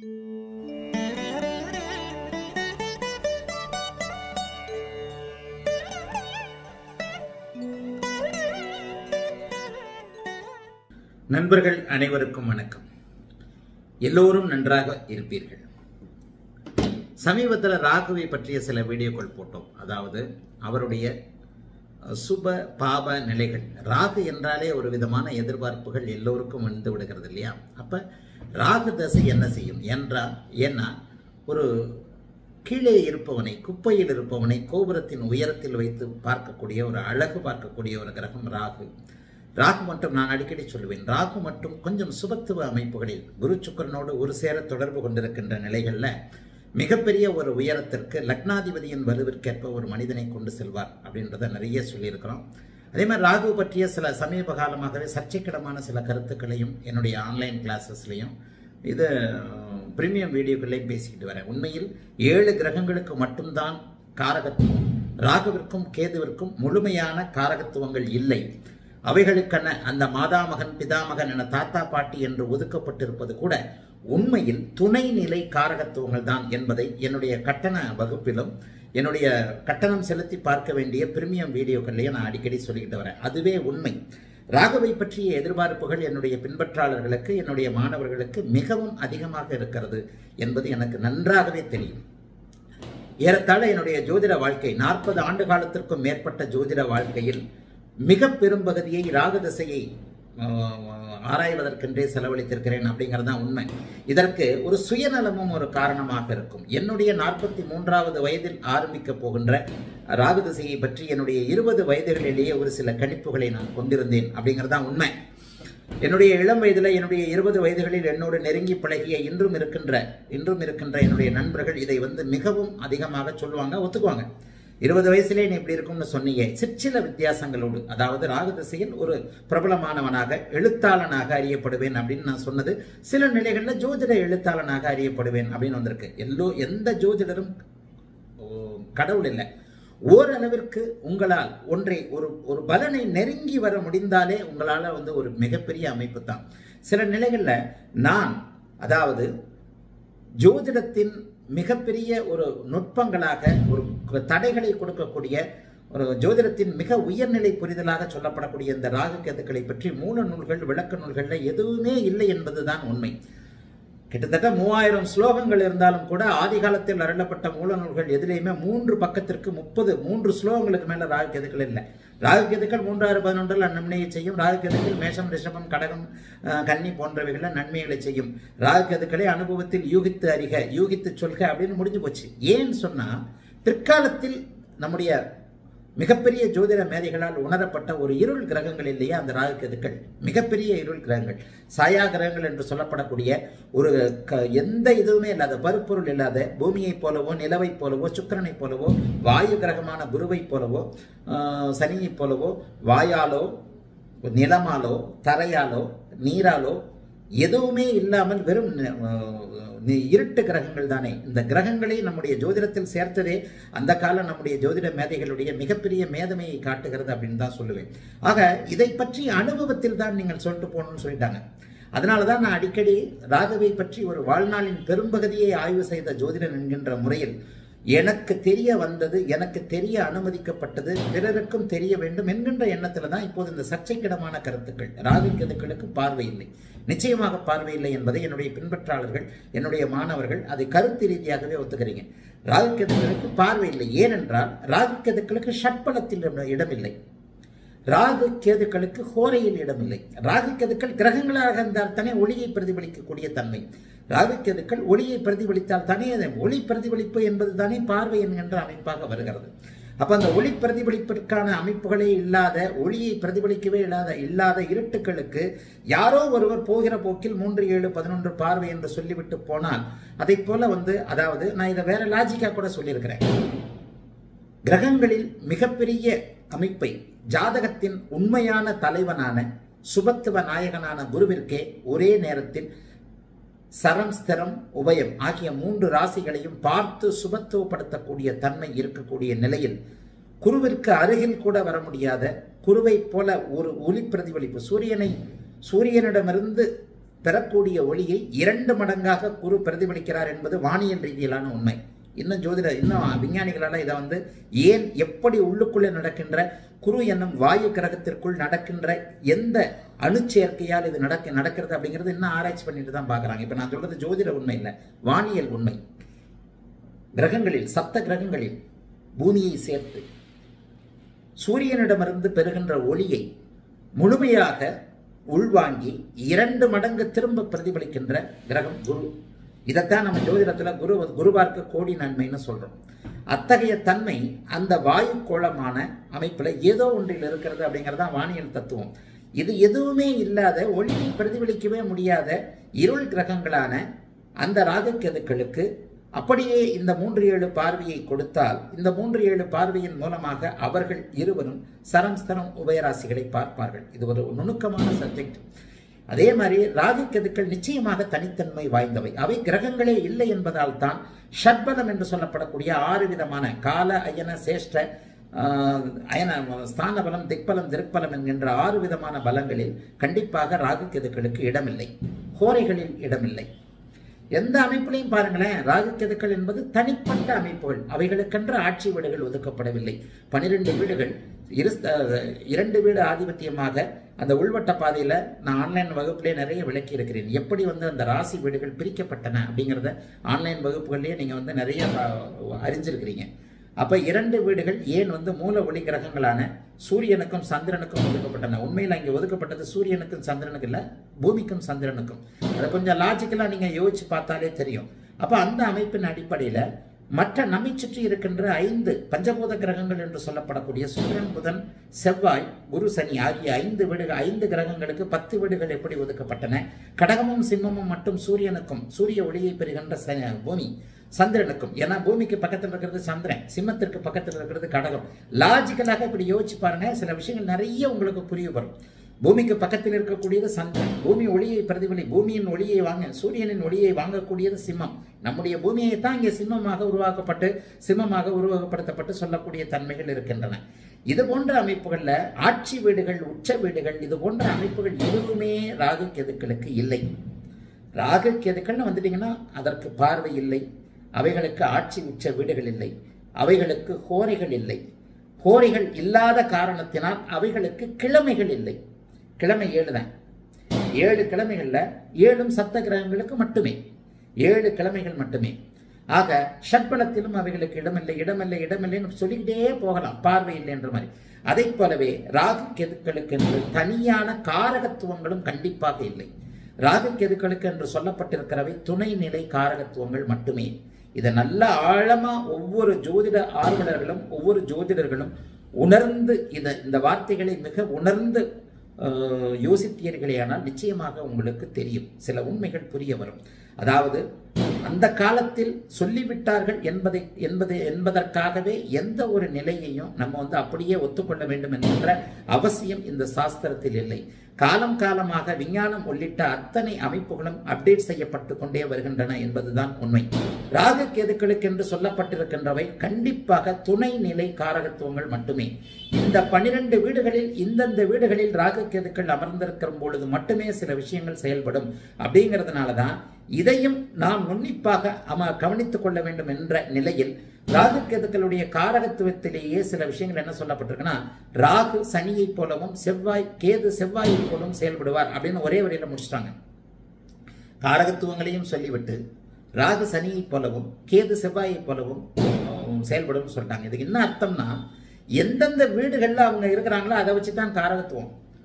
நண்பர்கள் அனைவருக்கும் வணக்கம் எல்லோரும் நன்றாக இருப்பீர்கள் சமீபத்தில் ராகுவை பற்றிய சில வீடியோக்கள் போட்டோம் அதாவது அவருடைய அஹ், சுப பாப நிலைகள் ராகு என்றாலே ஒரு விதமான எதிர்பார்ப்புகள் எல்லோருக்கும் வந்து விடுகிறது இல்லையா அப்ப ராகு தசை என்ன செய்யும் என்றால் ஏன்னா ஒரு கீழே இருப்பவனை குப்பையில் இருப்பவனை கோபுரத்தின் உயரத்தில் வைத்து பார்க்கக்கூடிய ஒரு அழகு பார்க்கக்கூடிய ஒரு கிரகம் ராகு ராகு மட்டும் நான் அடிக்கடி சொல்லுவேன் ராகு மட்டும் கொஞ்சம் சுபத்துவ அமைப்புகளில் குரு சுக்கரனோடு ஒரு சேர தொடர்பு கொண்டிருக்கின்ற நிலைகள்ல மிகப்பெரிய ஒரு உயரத்திற்கு லக்னாதிபதியின் வலுவிற்கேற்ப ஒரு மனிதனை கொண்டு செல்வார் அப்படின்றத நிறைய சொல்லியிருக்கிறோம் அதே மாதிரி ராகு பற்றிய சில சமீப காலமாகவே சர்ச்சைக்கிடமான சில கருத்துக்களையும் என்னுடைய ஆன்லைன் கிளாஸஸ்லையும் இது பிரீமியம் வீடியோக்களையும் பேசிக்கிட்டு வரேன் உண்மையில் ஏழு கிரகங்களுக்கு மட்டும்தான் காரகத்துவம் ராகுவிற்கும் கேதுவிற்கும் முழுமையான காரகத்துவங்கள் இல்லை அவைகளுக்கென அந்த மாதாமகன் பிதாமகன் என தாத்தா பாட்டி என்று ஒதுக்கப்பட்டிருப்பது கூட உண்மையில் துணைநிலை காரகத்துவங்கள் தான் என்பதை என்னுடைய கட்டண வகுப்பிலும் என்னுடைய கட்டணம் செலுத்தி பார்க்க வேண்டிய பிரீமியம் வீடியோக்கள்லையும் நான் அடிக்கடி சொல்லிக்கிட்டு வரேன் அதுவே உண்மை ராகவை பற்றிய எதிர்பார்ப்புகள் என்னுடைய பின்பற்றாளர்களுக்கு என்னுடைய மாணவர்களுக்கு மிகவும் அதிகமாக இருக்கிறது என்பது எனக்கு நன்றாகவே தெரியும் ஏறத்தாழ என்னுடைய ஜோதிட வாழ்க்கை நாற்பது ஆண்டு காலத்திற்கும் மேற்பட்ட ஜோதிட வாழ்க்கையில் மிக பெரும் பகுதியை ராகதசையை ஆஹ், ஆராய்வதற்கென்றே செலவழித்திருக்கிறேன் அப்படிங்கிறது தான் உண்மை இதற்கு ஒரு சுயநலமும் ஒரு காரணமாக இருக்கும் என்னுடைய நாற்பத்தி மூன்றாவது வயதில் ஆரம்பிக்க போகின்ற ராகதசையை பற்றி என்னுடைய இருபது வயதுகளிலேயே ஒரு சில கணிப்புகளை நான் கொண்டிருந்தேன் அப்படிங்கிறது தான் உண்மை என்னுடைய இளம் வயதில் என்னுடைய இருபது வயதுகளில் என்னோடு நெருங்கி பழகிய இன்றும் இருக்கின்ற இன்றும் இருக்கின்ற என்னுடைய நண்பர்கள் இதை வந்து மிகவும் அதிகமாக சொல்லுவாங்க ஒத்துக்குவாங்க இருபது வயசுலேயே நீ இப்படி இருக்கும்னு சொன்னீங்க சிற்சில வித்தியாசங்களோடு அதாவது ராகு திசையில் ஒரு பிரபலமானவனாக எழுத்தாளனாக அறியப்படுவேன் அப்படின்னு நான் சொன்னது சில நிலைகளில் ஜோதிட எழுத்தாளனாக அறியப்படுவேன் அப்படின்னு வந்திருக்கு எல்லோ எந்த ஜோதிடரும் ஓ, கடவுள் இல்லை ஓரளவிற்கு உங்களால் ஒன்றை ஒரு ஒரு பலனை நெருங்கி வர முடிந்தாலே உங்களால் வந்து ஒரு மிகப்பெரிய அமைப்பு தான் சில நிலைகளில் நான் அதாவது ஜோதிடத்தின் மிகப்பெரிய ஒரு நுட்பங்களாக ஒரு தடைகளை கொடுக்கக்கூடிய ஒரு ஜோதிடத்தின் மிக உயர்நிலை புரிதலாக சொல்லப்படக்கூடிய இந்த ராகு கேதுக்களை பற்றி மூல நூல்கள் விளக்க நூல்களில் எதுவுமே இல்லை என்பதுதான் உண்மை கிட்டத்தட்ட மூவாயிரம் ஸ்லோகங்கள் இருந்தாலும் கூட ஆதி காலத்தில் அருளப்பட்ட மூல நூல்கள் எதிலையுமே மூன்று பக்கத்திற்கு முப்பது மூன்று ஸ்லோகங்களுக்கு மேல ராகு கேதுக்கள் இல்லை ராகு கேதுக்கள் மூன்றாறு பதினொன்றில் நன்மையை செய்யும் ராகு கேதுக்கள் மேஷம் ரிஷபம் கடகம் அஹ், கன்னி போன்றவைகளில் நன்மைகளை செய்யும் ராகு கேதுக்களை அனுபவத்தில் யூகித்து அறிக யூகித்து சொல்க அப்படின்னு முடிஞ்சு போச்சு ஏன்னு சொன்னா பிற்காலத்தில் நம்முடைய மிகப்பெரிய ஜோதிட மேதைகளால் உணரப்பட்ட ஒரு இருள் கிரகங்கள் இல்லையா அந்த ராகு கேதுக்கள் மிகப்பெரிய இருள் கிரகங்கள் சாயா கிரகங்கள் என்று சொல்லப்படக்கூடிய ஒரு க- எந்த இதுவுமே இல்லாத பருப்பொருள் இல்லாத பூமியைப் போலவோ நிலவைப் போலவோ சுக்கிரனைப் போலவோ வாயு கிரகமான குருவைப் போலவோ ஆஹ், சனியைப் போலவோ வாயாலோ நிலமாலோ தரையாலோ நீராலோ எதுவுமே இல்லாமல் வெறும் ந- அஹ் நி- இருட்டு கிரகங்கள் தானே இந்த கிரகங்களை நம்முடைய ஜோதிடத்தில் சேர்த்ததே அந்த கால நம்முடைய ஜோதிட மேதைகளுடைய மிகப்பெரிய மேதமையை காட்டுகிறது அப்படின்னு தான் சொல்லுவேன் ஆக இதை பற்றி அனுபவத்தில் தான் நீங்கள் சொல்லிட்டு போகணும்னு சொல்லிட்டாங்க அதனால தான் நான் அடிக்கடி ராகவை பற்றி ஒரு வாழ்நாளின் பெரும்பகுதியை ஆய்வு செய்த ஜோதிடன் என்கின்ற முறையில் எனக்கு தெரிய வந்தது எனக்கு தெரிய அனுமதிக்கப்பட்டது பிறருக்கும் தெரிய வேண்டும் என்கின்ற எண்ணத்தில் தான் இப்போது இந்த சர்ச்சைக்கிடமான கருத்துக்கள் ராகு கேதுக்களுக்கு பார்வை இல்லை நிச்சயமாக பார்வை இல்லை என்பதை என்னுடைய பின்பற்றாளர்கள் என்னுடைய மாணவர்கள் அதை கருத்து ரீதியாகவே ஒத்துக்கிறீங்க ராகு கேதுக்களுக்கு பார்வை இல்லை ஏனென்றால் ராகு கேதுக்களுக்கு ஷட்பலத்தில் இடம் இடமில்லை ராகு கேதுக்களுக்கு ஹோரையில் இடமில்லை ராகு கேதுக்கள் கிரகங்களாக இருந்தால் தானே ஒளியை பிரதிபலிக்கக்கூடிய தன்மை ராகு கேதுக்கள் ஒளியை பிரதிபலித்தால் தானே அது ஒளி பிரதிபலிப்பு என்பது தானே பார்வை என்கின்ற அமைப்பாக வருகிறது அப்ப அந்த ஒளி பிரதிபலிப்பிற்கான அமைப்புகளே இல்லாத ஒளியை பிரதிபலிக்கவே இல்லாத இல்லாத இருட்டுக்களுக்கு யாரோ ஒருவர் போகிற போக்கில் மூன்று ஏழு பதினொன்று பார்வை என்று சொல்லிவிட்டு போனால் அதை போல வந்து அதாவது நான் இதை வேற லாஜிக்கா கூட சொல்லியிருக்கிறேன் கிரகங்களில் மிகப்பெரிய அமைப்பை ஜாதகத்தின் உண்மையான தலைவனான சுபத்துவ நாயகனான குருவிற்கே ஒரே நேரத்தில் சரம் ஸ்திரம் உபயம் ஆகிய மூன்று ராசிகளையும் பார்த்து சுபத்துவப்படுத்தக்கூடிய தன்மை இருக்கக்கூடிய நிலையில் குருவிற்கு அருகில் கூட வர முடியாத குருவைப் போல ஒரு ஒளி பிரதிபலிப்பு சூரியனை சூரியனிடமிருந்து பெறக்கூடிய ஒளியை இரண்டு மடங்காக குரு பிரதிபலிக்கிறார் என்பது வானியல் ரீதியிலான உண்மை இன்னும் ஜோதிட இன்னும் விஞ்ஞானிகளால் இதை வந்து ஏன் எப்படி உள்ளுக்குள்ளே நடக்கின்ற குரு என்னும் வாயு கிரகத்திற்குள் நடக்கின்ற எந்த அணுச்சேர்க்கையால் இது நடக்க நடக்கிறது அப்படிங்கிறது இன்னும் ஆராய்ச்சி பண்ணிட்டு தான் பார்க்குறாங்க இப்போ நான் சொல்றது ஜோதிட உண்மை இல்லை வானியல் உண்மை கிரகங்களில் சப்த கிரகங்களில் பூமியை சேர்த்து சூரியனிடமிருந்து பெறுகின்ற ஒளியை முழுமையாக உள்வாங்கி இரண்டு மடங்கு திரும்ப பிரதிபலிக்கின்ற கிரகம் குரு இதைத்தான் நம்ம ஜோதிடத்தில் குரு குருவார்க்கு கோடி நன்மைன்னு சொல்றோம் அத்தகைய தன்மை அந்த வாயு கோளமான அமைப்பில் ஏதோ ஒன்றில் இருக்கிறது அப்படிங்கிறது தான் வானியல் தத்துவம் இது எதுவுமே இல்லாத ஒளியை பிரதிபலிக்கவே முடியாத இருள் கிரகங்களான அந்த ராகுக்கெதுக்களுக்கு அப்படியே இந்த மூன்று ஏழு பார்வையை கொடுத்தால் இந்த மூன்று ஏழு பார்வையின் மூலமாக அவர்கள் இருவரும் சரம் ஸ்தரம் உபயராசிகளை பார்ப்பார்கள் இது ஒரு நுணுக்கமான சப்ஜெக்ட் அதே மாதிரி ராகு கெதுக்கள் நிச்சயமாக தனித்தன்மை வாய்ந்தவை அவை கிரகங்களே இல்லை என்பதால் தான் ஷட்பலம் என்று சொல்லப்படக்கூடிய ஆறு விதமான கால அயன சேஷ்ட ஆஹ், அயன ஸ்தான பலம் திக்பலம் திருப்பலம் என்கின்ற ஆறு விதமான பலங்களில் கண்டிப்பாக ராகு கெதுக்களுக்கு இடமில்லை ஹோரைகளில் இடமில்லை எந்த அமைப்பிலையும் பாருங்களேன் ராகு கெதுக்கள் என்பது தனிப்பட்ட அமைப்புகள் அவைகளுக்கென்று ஆட்சி வீடுகள் ஒதுக்கப்படவில்லை பனிரெண்டு வீடுகள் இரு அஹ், இரண்டு வீடு ஆதிபத்தியமாக அந்த உள்வட்ட பாதையில் நான் ஆன்லைன் வகுப்பிலே நிறைய விளக்கி இருக்கிறேன் எப்படி வந்து அந்த ராசி வீடுகள் பிரிக்கப்பட்டன அப்படிங்கிறத ஆன்லைன் வகுப்புகள்லேயே நீங்கள் வந்து நிறைய அஹ், அறிஞ்சிருக்கிறீங்க அப்ப இரண்டு வீடுகள் ஏன் வந்து மூல ஒளி கிரகங்களான சூரியனுக்கும் சந்திரனுக்கும் ஒதுக்கப்பட்டன உண்மையில் அங்கே ஒதுக்கப்பட்டது சூரியனுக்கும் சந்திரனுக்கு இல்ல பூமிக்கும் சந்திரனுக்கும் அதை கொஞ்சம் லாஜிக்கலா நீங்க யோசிச்சு பார்த்தாலே தெரியும் அப்ப அந்த அமைப்பின் அடிப்படையில மற்ற நம்மை சுற்றி இருக்கின்ற ஐந்து பஞ்சபூத கிரகங்கள் என்று சொல்லப்படக்கூடிய சுக்கிரன் புதன் செவ்வாய் குரு சனி ஆகிய ஐந்து வீடுகள் ஐந்து கிரகங்களுக்கு பத்து வீடுகள் எப்படி ஒதுக்கப்பட்டன கடகமும் சிம்மமும் மட்டும் சூரியனுக்கும் சூரிய ஒளியை பெறுகின்ற ச- பூமி சந்திரனுக்கும் ஏன்னா பூமிக்கு பக்கத்தில் இருக்கிறது சந்திரன் சிம்மத்திற்கு பக்கத்தில் இருக்கிறது கடகம் லாஜிக்கலாக இப்படி யோசிச்சு பாருங்க சில விஷயங்கள் நிறைய உங்களுக்கு புரிய வரும் பூமிக்கு பக்கத்தில் இருக்கக்கூடியது சந்திரன் பூமி ஒளியை பிரதிபலி பூமியின் ஒளியை வாங்க சூரியனின் ஒளியை வாங்கக்கூடியது சிம்மம் நம்முடைய பூமியை தான் இங்கே சிம்மமாக உருவாக்கப்பட்டு சிம்மமாக உருவகப்படுத்தப்பட்டு சொல்லக்கூடிய தன்மைகள் இருக்கின்றன இது போன்ற அமைப்புகள்ல ஆட்சி வீடுகள் உச்ச வீடுகள் இது போன்ற அமைப்புகள் எதுவுமே ராகு கெதுக்களுக்கு இல்லை ராகு கேதுக்கள்னு வந்துட்டீங்கன்னா அதற்கு பார்வை இல்லை அவைகளுக்கு ஆட்சி உச்ச வீடுகள் இல்லை அவைகளுக்கு ஹோரைகள் இல்லை ஹோரைகள் இல்லாத காரணத்தினால் அவைகளுக்கு கிழமைகள் இல்லை கிழமை ஏழு தான் ஏழு கிழமைகள்ல ஏழும் சப்த கிரகங்களுக்கு மட்டுமே ஏழு கிழமைகள் மட்டுமே ஆக ஷட்பலத்திலும் அவைகளுக்கு இடமில்லை இடமில்லை இடமில்லைன்னு சொல்லிக்கிட்டே போகலாம் பார்வை இல்லை என்ற மாதிரி அதை போலவே ராகு கெதுக்களுக்கு என்று தனியான காரகத்துவங்களும் கண்டிப்பாக இல்லை ராகு கெதுக்களுக்கு என்று சொல்லப்பட்டிருக்கிறவை துணைநிலை காரகத்துவங்கள் மட்டுமே இதை நல்ல ஆழமா ஒவ்வொரு ஜோதிட ஆர்வலர்களும் ஒவ்வொரு ஜோதிடர்களும் உணர்ந்து இத இந்த வார்த்தைகளை மிக உணர்ந்து அஹ், யோசித்தீர்களேயானால் நிச்சயமாக உங்களுக்கு தெரியும் சில உண்மைகள் புரிய வரும் அதாவது அந்த காலத்தில் சொல்லிவிட்டார்கள் என்பதை என்பது என்பதற்காகவே எந்த ஒரு நிலையையும் நம்ம வந்து அப்படியே ஒத்துக்கொள்ள வேண்டும் என்கின்ற அவசியம் இந்த சாஸ்திரத்தில் இல்லை காலம் காலமாக விஞ்ஞானம் உள்ளிட்ட அத்தனை அமைப்புகளும் அப்டேட் செய்யப்பட்டு கொண்டே வருகின்றன என்பதுதான் உண்மை ராகு கேதுக்களுக்கு என்று சொல்லப்பட்டிருக்கின்றவை கண்டிப்பாக துணை நிலை காரகத்துவங்கள் மட்டுமே இந்த பனிரெண்டு வீடுகளில் இந்தந்த வீடுகளில் ராகு கேதுக்கள் அமர்ந்திருக்கிற பொழுது மட்டுமே சில விஷயங்கள் செயல்படும் அப்படிங்கிறதுனால தான் இதையும் நாம் உன்னிப்பாக அம கவனித்துக் கொள்ள வேண்டும் என்ற நிலையில் ராகு கேதுக்களுடைய காரகத்துவத்திலேயே சில விஷயங்கள் என்ன சொல்லப்பட்டிருக்குன்னா ராகு சனியை போலவும் செவ்வாய் கேது செவ்வாயை போலவும் செயல்படுவார் அப்படின்னு ஒரே வரியில முடிச்சிட்டாங்க காரகத்துவங்களையும் சொல்லிவிட்டு ராகு சனியை போலவும் கேது செவ்வாயை போலவும் அஹ், செயல்படும் சொல்லிட்டாங்க இதுக்கு என்ன அர்த்தம்னா எந்தெந்த வீடுகள்ல அவங்க இருக்கிறாங்களோ அதை வச்சு தான் காரகத்துவம்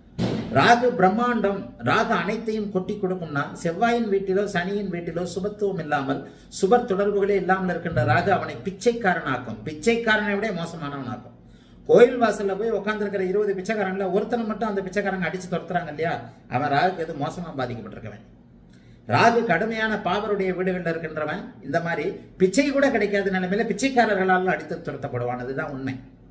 ராகு பிரம்மாண்டம் ராகு அனைத்தையும் கொட்டி கொடுக்கும்னா செவ்வாயின் வீட்டிலோ சனியின் வீட்டிலோ சுபத்துவம் இல்லாமல் சுபர் தொடர்புகளே இல்லாமல் இருக்கின்ற ராகு அவனை பிச்சைக்காரனாக்கும் பிச்சைக்காரனை விட மோசமானவனாக்கும் கோயில் வாசல்ல போய் உட்காந்துருக்கிற இருபது பிச்சைக்காரன்ல ஒருத்தனை மட்டும் அந்த பிச்சைக்காரங்க அடிச்சு துரத்துறாங்க இல்லையா அவன் ராகுக்கு எது மோசமா பாதிக்கப்பட்டிருக்கவன் ராகு கடுமையான பாவருடைய வீடுகளில் இருக்கின்றவன் இந்த மாதிரி பிச்சை கூட கிடைக்காத நிலைமையில பிச்சைக்காரர்களால் அடித்து துரத்தப்படுவான் அதுதான் உண்மை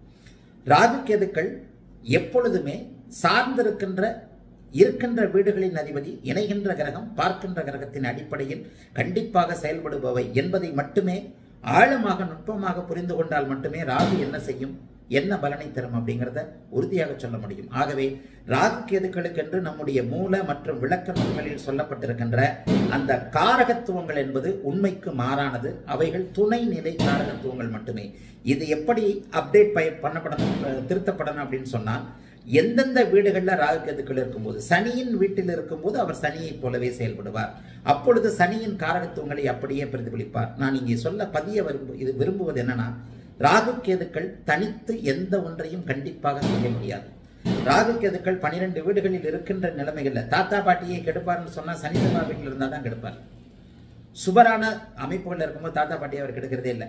ராகு கேதுக்கள் எப்பொழுதுமே சார்ந்திருக்கின்ற இருக்கின்ற வீடுகளின் அதிபதி இணைகின்ற கிரகம் பார்க்கின்ற கிரகத்தின் அடிப்படையில் கண்டிப்பாக செயல்படுபவை என்பதை மட்டுமே ஆழமாக நுட்பமாக புரிந்து கொண்டால் மட்டுமே ராகு என்ன செய்யும் என்ன பலனை தரும் அப்படிங்கிறத உறுதியாக சொல்ல முடியும் ஆகவே ராகு கேதுக்களுக்கென்று நம்முடைய மூல மற்றும் விளக்க நூல்களில் சொல்லப்பட்டிருக்கின்ற அந்த காரகத்துவங்கள் என்பது உண்மைக்கு மாறானது அவைகள் துணை நிலை காரகத்துவங்கள் மட்டுமே இது எப்படி அப்டேட் பய பண்ணப்படணும் அஹ், திருத்தப்படணும் அப்படின்னு சொன்னா எந்தெந்த வீடுகளில் ராகு கேதுக்கள் இருக்கும்போது சனியின் வீட்டில் இருக்கும்போது அவர் சனியைப் போலவே செயல்படுவார் அப்பொழுது சனியின் காரகத்துவங்களை அப்படியே பிரதிபலிப்பார் நான் இங்கே சொல்ல பதிய விரும்பு இது விரும்புவது என்னன்னா ராகு கேதுக்கள் தனித்து எந்த ஒன்றையும் கண்டிப்பாக செய்ய முடியாது ராகு கேதுக்கள் பனிரெண்டு வீடுகளில் இருக்கின்ற நிலைமைகள்ல தாத்தா பாட்டியை கெடுப்பார்னு சொன்னா சனி செவ்வாய் வீட்டில் இருந்தால் தான் கெடுப்பார் சுபரான அமைப்புகள் இருக்கும்போது தாத்தா பாட்டியை அவர் கெடுக்கிறதே இல்லை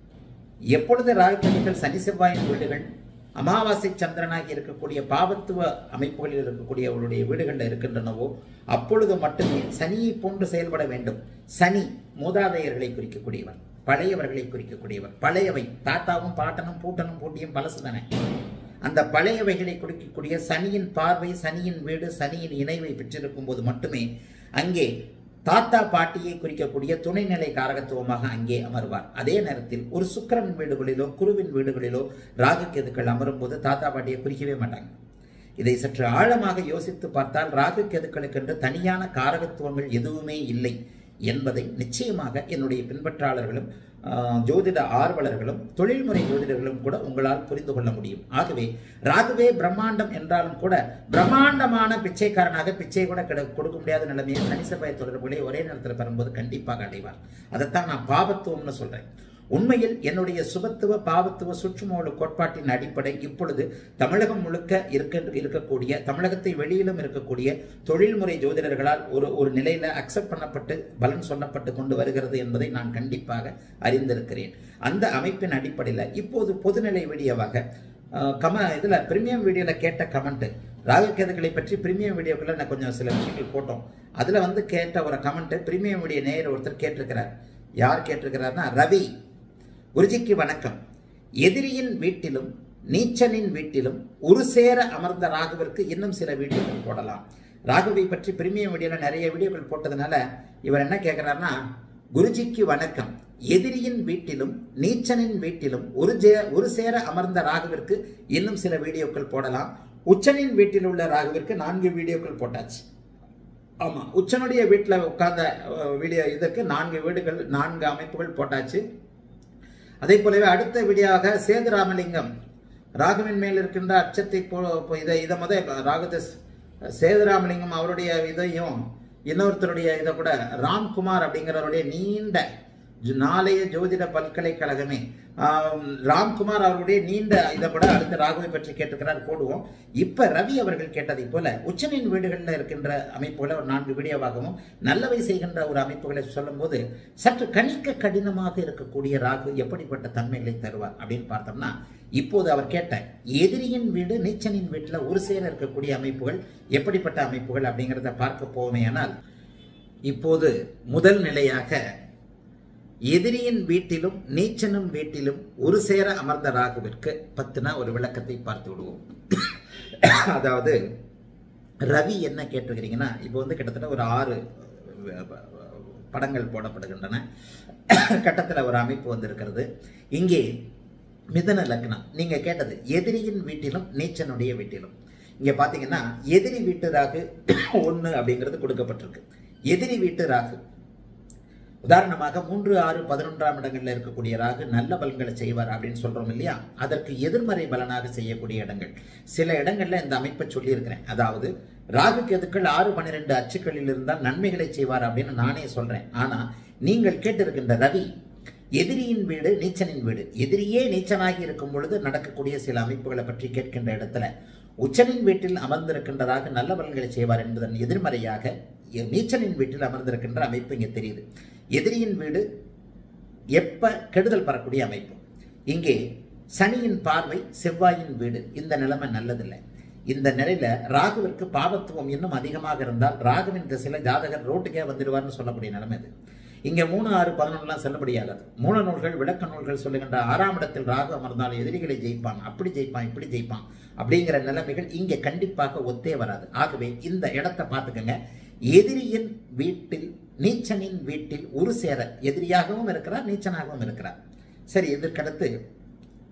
எப்பொழுது ராகுக்கேதுக்கள் சனி செவ்வாயின் வீடுகள் அமாவாசை சந்திரனாகி இருக்கக்கூடிய பாவத்துவ அமைப்புகளில் இருக்கக்கூடிய அவருடைய வீடுகளில் இருக்கின்றனவோ அப்பொழுது மட்டுமே சனியை போன்று செயல்பட வேண்டும் சனி மூதாதையர்களை குறிக்கக்கூடியவர் பழையவர்களை குறிக்கக்கூடியவர் பழையவை தாத்தாவும் பாட்டனும் பூட்டனும் பூட்டியும் பழசு தானே அந்த பழையவைகளை குறிக்கக்கூடிய சனியின் பார்வை சனியின் வீடு சனியின் இணைவை பெற்றிருக்கும் போது மட்டுமே அங்கே தாத்தா பாட்டியை குறிக்கக்கூடிய துணைநிலை காரகத்துவமாக அங்கே அமர்வார் அதே நேரத்தில் ஒரு சுக்கிரன் வீடுகளிலோ குருவின் வீடுகளிலோ ராகு கேதுக்கள் அமரும் போது தாத்தா பாட்டியை குறிக்கவே மாட்டாங்க இதை சற்று ஆழமாக யோசித்து பார்த்தால் ராகு கேதுக்களுக்கென்று தனியான காரகத்துவங்கள் எதுவுமே இல்லை என்பதை நிச்சயமாக என்னுடைய பின்பற்றாளர்களும் ஆஹ், ஜோதிட ஆர்வலர்களும் தொழில்முறை ஜோதிடர்களும் கூட உங்களால் புரிந்து கொள்ள முடியும் ஆகவே ராகுவே பிரம்மாண்டம் என்றாலும் கூட பிரம்மாண்டமான பிச்சைக்காரனாக பிச்சை கூட கிட கொடுக்க முடியாத நிலைமையை கணிசபய தொடர்புகளை ஒரே நேரத்தில் பெறும்போது கண்டிப்பாக அடைவார் அதைத்தான் நான் பாவத்துவம்னு சொல்றேன் உண்மையில் என்னுடைய சுபத்துவ பாவத்துவ சுற்றுமூல கோட்பாட்டின் அடிப்படை இப்பொழுது தமிழகம் முழுக்க இருக்க இருக்கக்கூடிய தமிழகத்தை வெளியிலும் இருக்கக்கூடிய தொழில்முறை ஜோதிடர்களால் ஒரு ஒரு நிலையில அக்செப்ட் பண்ணப்பட்டு பலன் சொல்லப்பட்டு கொண்டு வருகிறது என்பதை நான் கண்டிப்பாக அறிந்திருக்கிறேன் அந்த அமைப்பின் அடிப்படையில் இப்போது பொதுநிலை வீடியோவாக அஹ், கம இதில் பிரீமியம் வீடியோவில் கேட்ட கமெண்ட் ராகு கேதுகளை பற்றி பிரீமியம் வீடியோக்குள்ள நான் கொஞ்சம் சில விஷயங்கள் போட்டோம் அதில் வந்து கேட்ட ஒரு கமெண்ட் பிரீமியம் வீடியோ நேயர் ஒருத்தர் கேட்டிருக்கிறார் யார் கேட்டிருக்கிறார்னா ரவி குருஜிக்கு வணக்கம் எதிரியின் வீட்டிலும் நீச்சனின் வீட்டிலும் ஒரு சேர அமர்ந்த ராகுவிற்கு இன்னும் சில வீடியோக்கள் போடலாம் ராகுவை பற்றி பிரீமியம் வீடியோல நிறைய வீடியோக்கள் போட்டதுனால இவர் என்ன கேட்கிறாருன்னா குருஜிக்கு வணக்கம் எதிரியின் வீட்டிலும் நீச்சனின் வீட்டிலும் ஒரு ஜே ஒரு சேர அமர்ந்த ராகுவிற்கு இன்னும் சில வீடியோக்கள் போடலாம் உச்சனின் வீட்டில் உள்ள ராகுவிற்கு நான்கு வீடியோக்கள் போட்டாச்சு ஆமா உச்சனுடைய வீட்டில் உட்கார்ந்த அஹ், வீடியோ இதற்கு நான்கு வீடுகள் நான்கு அமைப்புகள் போட்டாச்சு அதே போலவே அடுத்த வீடியோவாக சேது ராமலிங்கம் ராகுவின் மேல் இருக்கின்ற அச்சத்தை போ போ- இதை இதை முத ராகுதஸ் சேது ராமலிங்கம் அவருடைய இதையும் இன்னொருத்தருடைய இதை கூட ராம்குமார் அப்படிங்கிறவருடைய நீண்ட ஜு- நாளைய ஜோதிட பல்கலைக்கழகமே ஆம், ராம்குமார் அவருடைய நீண்ட இதை கூட அடுத்த ராகுவை பற்றி கேட்டிருக்கிறார் போடுவோம் இப்ப ரவி அவர்கள் கேட்டதை போல உச்சனின் வீடுகளில் இருக்கின்ற அமைப்புகளை ஒரு நான்கு வீடியோவாகவும் நல்லவை செய்கின்ற ஒரு அமைப்புகளை சொல்லும்போது சற்று கணிக்க கடினமாக இருக்கக்கூடிய ராகு எப்படிப்பட்ட தன்மைகளை தருவார் அப்படின்னு பார்த்தோம்னா இப்போது அவர் கேட்ட எதிரியின் வீடு நீச்சனின் வீட்டில் ஒரு சேர இருக்கக்கூடிய அமைப்புகள் எப்படிப்பட்ட அமைப்புகள் அப்படிங்கிறத பார்க்க போவேயானால் இப்போது முதல் நிலையாக எதிரியின் வீட்டிலும் நீச்சனும் வீட்டிலும் ஒரு சேர அமர்ந்த ராகுவிற்கு பத்துனா ஒரு விளக்கத்தை பார்த்து விடுவோம் அதாவது ரவி என்ன கேட்டிருக்கிறீங்கன்னா இப்போ வந்து கிட்டத்தட்ட ஒரு ஆறு அஹ், படங்கள் போடப்படுகின்றன கட்டத்தில் ஒரு அமைப்பு வந்திருக்கிறது இங்கே மிதன லக்னம் நீங்க கேட்டது எதிரியின் வீட்டிலும் நீச்சனுடைய வீட்டிலும் இங்க பாத்தீங்கன்னா எதிரி வீட்டு ராகு ஒன்று அப்படிங்கிறது கொடுக்கப்பட்டிருக்கு எதிரி வீட்டு ராகு உதாரணமாக மூன்று ஆறு பதினொன்றாம் இடங்கள்ல இருக்கக்கூடிய ராகு நல்ல பலன்களை செய்வார் அப்படின்னு சொல்றோம் இல்லையா அதற்கு எதிர்மறை பலனாக செய்யக்கூடிய இடங்கள் சில இடங்கள்ல இந்த அமைப்பை சொல்லியிருக்கிறேன் அதாவது ராகு கேதுக்கள் ஆறு பன்னிரெண்டு அச்சுக்களில் இருந்தால் நன்மைகளை செய்வார் அப்படின்னு நானே சொல்றேன் ஆனா நீங்கள் கேட்டிருக்கின்ற ரவி எதிரியின் வீடு நீச்சனின் வீடு எதிரியே நீச்சனாகி இருக்கும் பொழுது நடக்கக்கூடிய சில அமைப்புகளை பற்றி கேட்கின்ற இடத்துல உச்சனின் வீட்டில் அமர்ந்திருக்கின்றதாக நல்ல பலன்களை செய்வார் என்பதன் எதிர்மறையாக எ- நீச்சனின் வீட்டில் அமர்ந்திருக்கின்ற அமைப்பு இங்கே தெரியுது எதிரியின் வீடு எப்ப கெடுதல் பெறக்கூடிய அமைப்பு இங்கே சனியின் பார்வை செவ்வாயின் வீடு இந்த நிலைமை நல்லதில்லை இந்த நிலையில ராகுவிற்கு பாவத்துவம் இன்னும் அதிகமாக இருந்தால் ராகுவின் திசையில ஜாதகர் ரோட்டுக்கே வந்துடுவார்னு சொல்லக்கூடிய நிலைமை இது இங்க மூணு ஆறு பதினொன்றுலாம் செல்லுபடியாகாது மூல நூல்கள் விளக்க நூல்கள் சொல்லுகின்ற ஆறாம் இடத்தில் ராகு அமர்ந்தால் எதிரிகளை ஜெயிப்பான் அப்படி ஜெயிப்பான் இப்படி ஜெயிப்பான் அப்படிங்கிற நிலைமைகள் இங்க கண்டிப்பாக ஒத்தே வராது ஆகவே இந்த இடத்தை பார்த்துக்கங்க எதிரியின் வீட்டில் நீச்சனின் வீட்டில் ஒரு சேர எதிரியாகவும் இருக்கிறார் நீச்சனாகவும் இருக்கிறார் சரி இதற்கடுத்து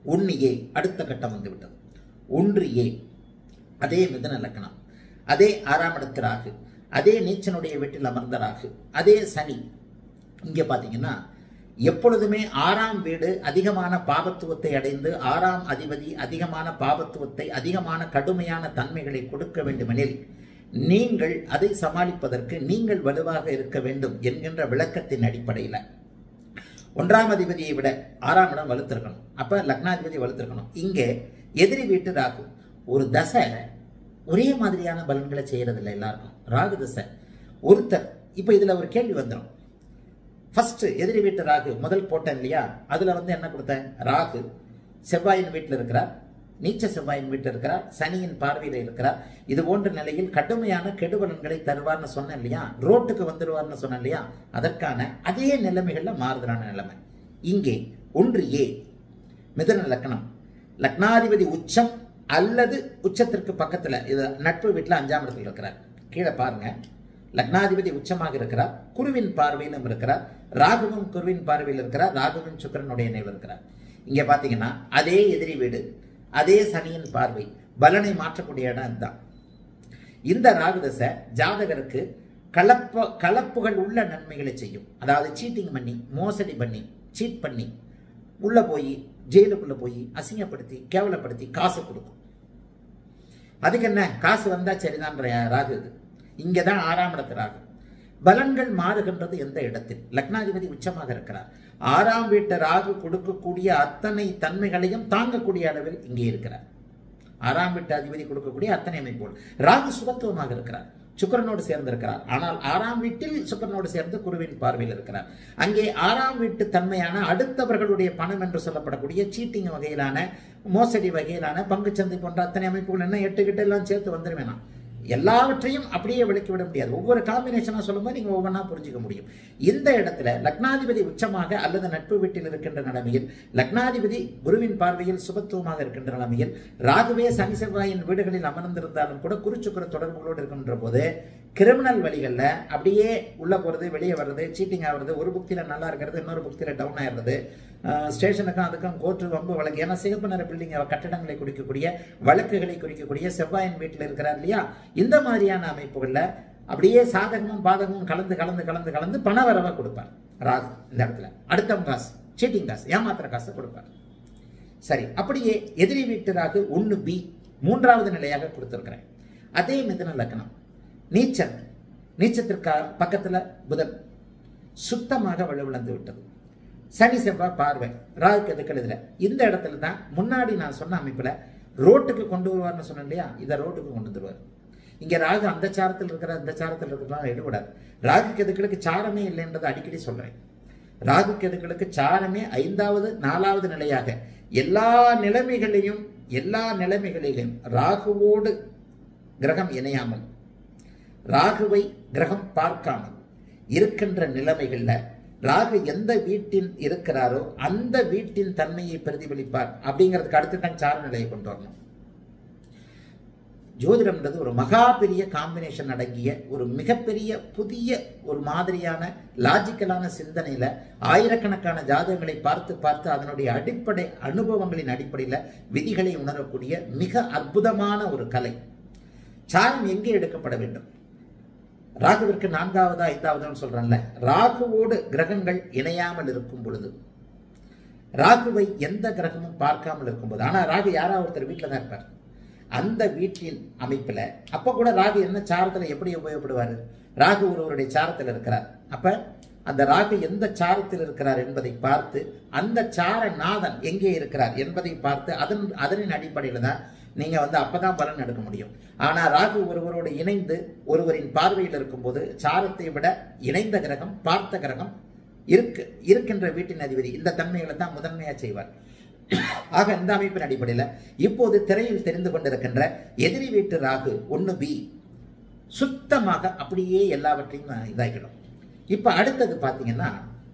ஒன்று ஏ அடுத்த கட்டம் வந்து விட்டது ஒன்று ஏ அதே மிதன லக்னம் அதே ஆறாம் இடத்து ராகு அதே நீச்சனுடைய வீட்டில் அமர்ந்த ராகு அதே சனி இங்கே பார்த்தீங்கன்னா எப்பொழுதுமே ஆறாம் வீடு அதிகமான பாபத்துவத்தை அடைந்து ஆறாம் அதிபதி அதிகமான பாபத்துவத்தை அதிகமான கடுமையான தன்மைகளை கொடுக்க வேண்டுமெனில் நீங்கள் அதை சமாளிப்பதற்கு நீங்கள் வலுவாக இருக்க வேண்டும் என்கின்ற விளக்கத்தின் அடிப்படையில் ஒன்றாம் அதிபதியை விட ஆறாம் இடம் வலுத்திருக்கணும் அப்ப லக்னாதிபதி வலுத்திருக்கணும் இங்கே எதிரி வீட்டு ராகு ஒரு தசை ஒரே மாதிரியான பலன்களை செய்யறதில்லை எல்லாருக்கும் ராகு தசை ஒருத்தர் இப்போ இதுல ஒரு கேள்வி வந்துடும் ஃபர்ஸ்ட் எதிரி வீட்டு ராகு முதல் போட்டேன் இல்லையா அதுல வந்து என்ன கொடுத்தேன் ராகு செவ்வாயின் வீட்டில் இருக்கிறார் நீச்ச செவ்வாயின் வீட்டில் இருக்கிறார் சனியின் பார்வையில் இருக்கிறார் இது போன்ற நிலையில் கடுமையான கெடுபலன்களை தருவார்னு சொன்னேன் இல்லையா ரோட்டுக்கு வந்துடுவார்னு சொன்னேன் இல்லையா அதற்கான அதே நிலைமைகள்ல மாறுதலான நிலைமை இங்கே ஒன்று ஏ மிதன லக்னம் லக்னாதிபதி உச்சம் அல்லது உச்சத்திற்கு பக்கத்துல இது நட்பு வீட்டில் அஞ்சாம் இடத்துல இருக்கிறார் கீழே பாருங்க லக்னாதிபதி உச்சமாக இருக்கிறார் குருவின் பார்வையிலும் இருக்கிறார் ராகுவும் குருவின் பார்வையில் இருக்கிறார் ராகுவின் சுக்கிரனுடைய நினைவு இருக்கிறார் இங்க பாத்தீங்கன்னா அதே எதிரி வீடு அதே சனியின் பார்வை பலனை மாற்றக்கூடிய இடம் இதுதான் இந்த ராகுதசை ஜாதகருக்கு கலப்ப கலப்புகள் உள்ள நன்மைகளை செய்யும் அதாவது சீட்டிங் பண்ணி மோசடி பண்ணி சீட் பண்ணி உள்ள போய் ஜெயிலுக்குள்ள போய் அசிங்கப்படுத்தி கேவலப்படுத்தி காசு கொடுக்கும் அதுக்கு என்ன காசு வந்தா சரிதான் ராகு இது இங்கே தான் ஆறாம் இடத்து ராகு பலன்கள் மாறுகின்றது எந்த இடத்தில் லக்னாதிபதி உச்சமாக இருக்கிறார் ஆறாம் வீட்டு ராகு கொடுக்கக்கூடிய அத்தனை தன்மைகளையும் தாங்கக்கூடிய அளவில் இங்கே இருக்கிறார் ஆறாம் வீட்டு அதிபதி கொடுக்கக்கூடிய அத்தனை அமைப்போல் ராகு சுபத்துவமாக இருக்கிறார் சுக்கரனோடு சேர்ந்திருக்கிறார் ஆனால் ஆறாம் வீட்டில் சுக்கரனோடு சேர்ந்து குருவின் பார்வையில் இருக்கிறார் அங்கே ஆறாம் வீட்டு தன்மையான அடுத்தவர்களுடைய பணம் என்று சொல்லப்படக்கூடிய சீட்டிங் வகையிலான மோசடி வகையிலான பங்குச்சந்தை போன்ற அத்தனை அமைப்புகள் என்ன எட்டு கிட்ட எல்லாம் சேர்த்து வந்துருவேனா எல்லாவற்றையும் அப்படியே விளக்கி விட முடியாது ஒவ்வொரு காம்பினேஷனாக சொல்லும்போது நீங்கள் ஒவ்வொன்றா புரிஞ்சுக்க முடியும் இந்த இடத்துல லக்னாதிபதி உச்சமாக அல்லது நட்பு வீட்டில் இருக்கின்ற நிலைமையில் லக்னாதிபதி குருவின் பார்வையில் சுபத்துவமாக இருக்கின்ற நிலைமையில் ராகுவே சனி செவ்வாயின் வீடுகளில் அமர்ந்திருந்தாலும் கூட குருச்சுக்குர தொடர்புகளோடு இருக்கின்ற போது கிரிமினல் வழிகளில் அப்படியே உள்ள போகிறது வெளியே வர்றது சீட்டிங் ஆகிறது ஒரு புக்தியில் நல்லா இருக்கிறது இன்னொரு புக்தியில் டவுன் ஆயிடுறது ஸ்டேஷனுக்கும் அதுக்கும் கோர்ட்டு வம்பு வழக்கு ஏன்னா சிகப்பு நிற பில்டிங் கட்டடங்களை குறிக்கக்கூடிய வழக்குகளை குறிக்கக்கூடிய செவ்வாயின் வீட்டில் இருக்கிறார் இல்லையா இந்த மாதிரியான அமைப்புகளில் அப்படியே சாதகமும் பாதகமும் கலந்து கலந்து கலந்து கலந்து பண வரவை கொடுப்பார் ராகு இந்த இடத்துல அடுத்த காசு சீட்டிங் காசு ஏமாத்திர காசை கொடுப்பார் சரி அப்படியே எதிரி வீட்டு ராகு ஒன்று பி மூன்றாவது நிலையாக கொடுத்துருக்கிறேன் அதே மிதன லக்னம் நீச்சல் நீச்சத்திற்கு பக்கத்தில் புதன் சுத்தமாக வலுவிழந்து விட்டது சனி செவ்வாய் பார்வை ராகு கெதுக்கள் இதில் இந்த இடத்துல தான் முன்னாடி நான் சொன்ன அமைப்பில் ரோட்டுக்கு கொண்டு வருவார்னு சொன்னேன் இல்லையா இதை ரோட்டுக்கு கொண்டு வந்துருவார் இங்கே ராகு அந்த சாரத்தில் இருக்கிற இந்த சாரத்தில் இருக்கிறலாம் எடுபடாது ராகு கெதுக்களுக்கு சாரமே இல்லைன்றதை அடிக்கடி சொல்கிறேன் ராகு கெதுக்களுக்கு சாரமே ஐந்தாவது நாலாவது நிலையாக எல்லா நிலைமைகளையும் எல்லா நிலைமைகளிலும் ராகுவோடு கிரகம் இணையாமல் ராகுவை கிரகம் பார்க்காமல் இருக்கின்ற நிலைமைகளில் ராகு எந்த வீட்டில் இருக்கிறாரோ அந்த வீட்டின் தன்மையை பிரதிபலிப்பார் அப்படிங்கிறதுக்கு அடுத்து தான் சார நிலையை கொண்டு வரணும் ஜோதிடம்ன்றது ஒரு மகா பெரிய காம்பினேஷன் அடங்கிய ஒரு மிகப்பெரிய புதிய ஒரு மாதிரியான லாஜிக்கலான சிந்தனையில ஆயிரக்கணக்கான ஜாதகங்களை பார்த்து பார்த்து அதனுடைய அடிப்படை அனுபவங்களின் அடிப்படையில் விதிகளை உணரக்கூடிய மிக அற்புதமான ஒரு கலை சாரம் எங்கே எடுக்கப்பட வேண்டும் ராகுவிற்கு நான்காவதா ஐந்தாவதுன்னு சொல்றேன்ல ராகுவோடு கிரகங்கள் இணையாமல் இருக்கும் பொழுது ராகுவை எந்த கிரகமும் பார்க்காமல் இருக்கும்போது ஆனா ராகு யாரா ஒருத்தர் வீட்டில் தான் இருப்பார் அந்த வீட்டின் அமைப்புல அப்ப கூட ராகு என்ன சாரத்துல எப்படி உபயோகப்படுவார் ராகு ஒருவருடைய சாரத்தில் இருக்கிறார் அப்ப அந்த ராகு எந்த சாரத்தில் இருக்கிறார் என்பதை பார்த்து அந்த சார நாதன் எங்கே இருக்கிறார் என்பதை பார்த்து அதன் அதனின் அடிப்படையில் தான் நீங்க வந்து அப்பதான் பலன் எடுக்க முடியும் ஆனா ராகு ஒருவரோடு இணைந்து ஒருவரின் பார்வையில் இருக்கும்போது சாரத்தை விட இணைந்த கிரகம் பார்த்த கிரகம் இருக்கு இருக்கின்ற வீட்டின் அதிபதி இந்த தன்மைகளை தான் முதன்மையா செய்வார் ஆக இந்த அமைப்பின் அடிப்படையில் இப்போது திரையில் தெரிந்து கொண்டிருக்கின்ற எதிரி வீட்டு ராகு ஒன்று பி சுத்தமாக அப்படியே எல்லாவற்றையும் இதாகிடும் இப்ப அடுத்தது பாத்தீங்கன்னா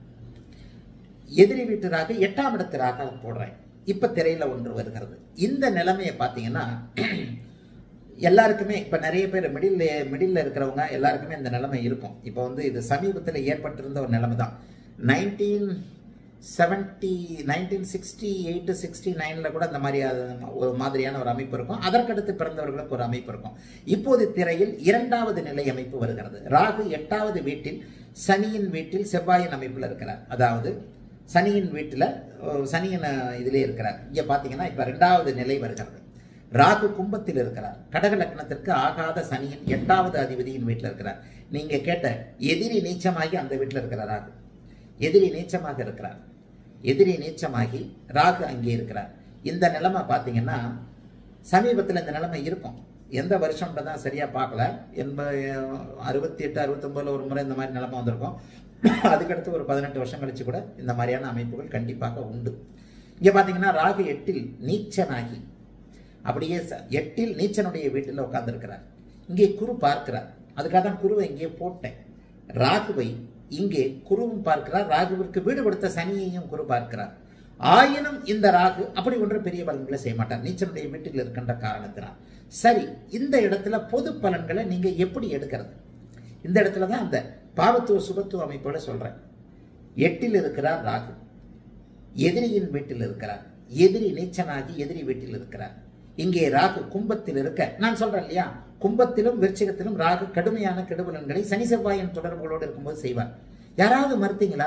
எதிரி வீட்டு ராகு எட்டாம் இடத்து ராக போடுறேன் இப்ப திரையில ஒன்று வருகிறது இந்த நிலைமையை பார்த்தீங்கன்னா எல்லாருக்குமே இப்போ நிறைய பேர் மிடில் மிடில் இருக்கிறவங்க எல்லாருக்குமே இந்த நிலைமை இருக்கும் இப்போ வந்து இது சமீபத்தில் ஏற்பட்டிருந்த ஒரு நிலைமை தான் nineteen seventy nineteen sixty eight sixty நைனில் கூட அந்த மாதிரி அது ஒரு மாதிரியான ஒரு அமைப்பு இருக்கும் அதற்கடுத்து பிறந்தவர்களுக்கு ஒரு அமைப்பு இருக்கும் இப்போது திரையில் இரண்டாவது நிலை அமைப்பு வருகிறது ராகு எட்டாவது வீட்டில் சனியின் வீட்டில் செவ்வாயின் அமைப்பில் இருக்கிறார் அதாவது சனியின் வீட்டில் அஹ், சனியின் அஹ், இதிலே இருக்கிறார் இங்கே பார்த்தீங்கன்னா இப்போ ரெண்டாவது நிலை வருகிறது ராகு கும்பத்தில் இருக்கிறார் கடக லக்னத்திற்கு ஆகாத சனியின் எட்டாவது அதிபதியின் வீட்டில் இருக்கிறார் நீங்க கேட்ட எதிரி நீச்சமாகி அந்த வீட்டில் இருக்கிறார் ராகு எதிரி நீச்சமாக இருக்கிறார் எதிரி நீச்சமாகி ராகு அங்கே இருக்கிறார் இந்த நிலைமை பார்த்தீங்கன்னா சமீபத்தில் இந்த நிலைமை இருக்கும் எந்த வருஷம்ன்றதான் சரியா பார்க்கல எண்பது அறுபத்தி எட்டு அறுபத்தொம்பதுல ஒரு முறை இந்த மாதிரி நிலைமை வந்திருக்கும் அதுக்கடுத்து ஒரு பதினெட்டு வருஷம் கழிச்சு கூட இந்த மாதிரியான அமைப்புகள் கண்டிப்பாக உண்டு இங்கே பார்த்தீங்கன்னா ராகு எட்டில் நீச்சனாகி அப்படியே ச- எட்டில் நீச்சனுடைய வீட்டில் உட்கார்ந்திருக்கிறார் இங்கே குரு பார்க்கிறார் அதுக்காக தான் குருவை இங்கே போட்டேன் ராகுவை இங்கே குருவும் பார்க்கிறார் ராகுவிற்கு வீடு கொடுத்த சனியையும் குரு பார்க்கிறார் ஆயினும் இந்த ராகு அப்படி ஒன்று பெரிய பலன்களை செய்ய மாட்டார் நீச்சனுடைய வீட்டில் இருக்கின்ற காரணத்தினால் சரி இந்த இடத்துல பொது பலன்களை நீங்க எப்படி எடுக்கிறது இந்த இடத்துல தான் அந்த பாவத்துவ சுபத்துவ அமைப்போட சொல்றேன் எட்டில் இருக்கிறார் ராகு எதிரியின் வீட்டில் இருக்கிறார் எதிரி நீச்சனாகி எதிரி வீட்டில் இருக்கிறார் இங்கே ராகு கும்பத்தில் இருக்க நான் சொல்றேன் இல்லையா கும்பத்திலும் விருச்சிகத்திலும் ராகு கடுமையான கெடுபலன்களை சனி செவ்வாயின் தொடர்புகளோடு இருக்கும்போது செய்வார் யாராவது மறுத்தீங்களா